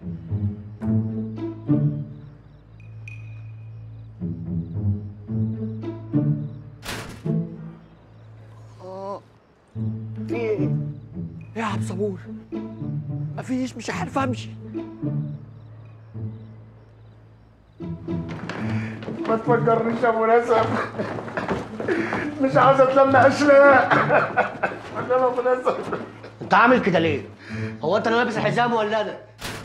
في ايه؟ يا عبد صبور مفيش مش عارف امشي ما تفكرنيش يا ابو نسب مش عاوز اتلم اشلاء عشان ابو نسب انت عامل كده ليه؟ هو انت اللي لابس الحزام ولا انا؟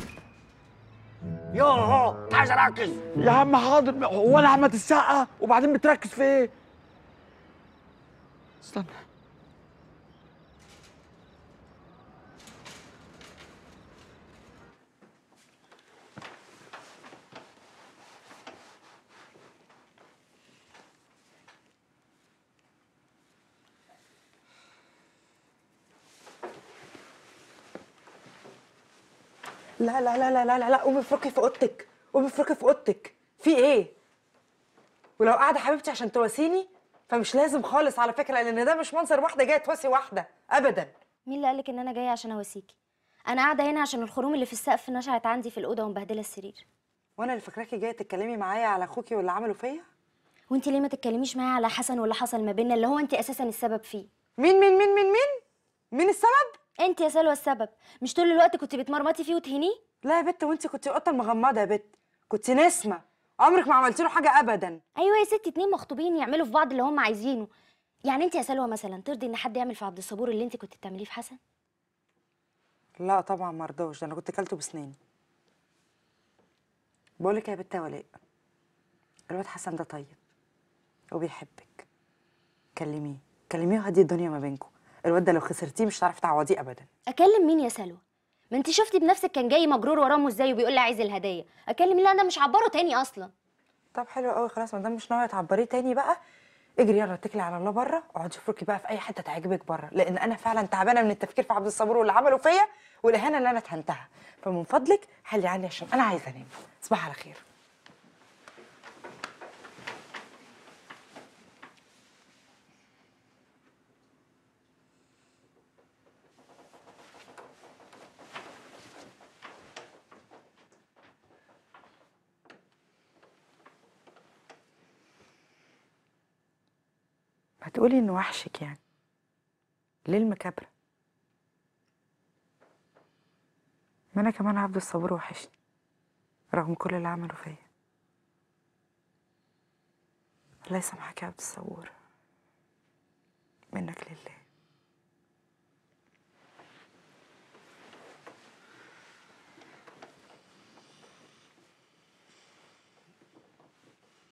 يوه انت عايز اركز يا عم حاضر هو انا احمد السقا وبعدين بتركز في ايه؟ استنى لا لا لا لا لا لا لا قومي افركي في اوضتك قومي افركي في اوضتك في ايه ولو قاعده حبيبتي عشان تواسيني فمش لازم خالص على فكره لان ده مش منظر واحده جايه تواسي واحده ابدا مين اللي قالك ان انا جايه عشان اواسيكي انا قاعده هنا عشان الخروم اللي في السقف نشعت عندي في الاوضه ومبهدله السرير وانا اللي فاكراكي جايه تتكلمي معايا على اخوكي واللي عمله فيا وانت ليه ما تتكلميش معايا على حسن واللي حصل ما بيننا اللي هو انت اساسا السبب فيه مين مين مين مين مين مين السبب انت يا سلوى السبب مش طول الوقت كنت بتمرمطي فيه وتهينيه لا يا بت وانت كنت القطه المغمضه يا بت كنت نسمه عمرك ما عملتي له حاجه ابدا ايوه يا ستي اتنين مخطوبين يعملوا في بعض اللي هم عايزينه يعني انت يا سلوى مثلا ترضي ان حد يعمل في عبد الصبور اللي انت كنت بتعمليه في حسن لا طبعا ما رضاش ده انا كنت كلته بسناني بقول لك يا بت يا ولاء الواد حسن ده طيب وبيحبك كلميه كلميه وهدي الدنيا ما بينكم الواد ده لو خسرتيه مش هتعرفي تعوضيه ابدا اكلم مين يا سلوى ما انت شفتي بنفسك كان جاي مجرور ورامه ازاي وبيقول لي عايز الهديه اكلم لا انا مش عبره تاني اصلا طب حلو قوي خلاص ما دام مش ناويه تعبريه تاني بقى اجري يلا اتكلي على الله بره اقعدي افركي بقى في اي حته تعجبك بره لان انا فعلا تعبانه من التفكير في عبد الصبور واللي عمله فيا والاهانه اللي انا اتهنتها فمن فضلك حلي عني عشان انا عايزه انام صباح على خير هتقولي انه وحشك يعني ليه المكابرة ما انا كمان عبد الصبور وحشني رغم كل اللي عمله فيا الله يسامحك يا عبد الصبور منك لله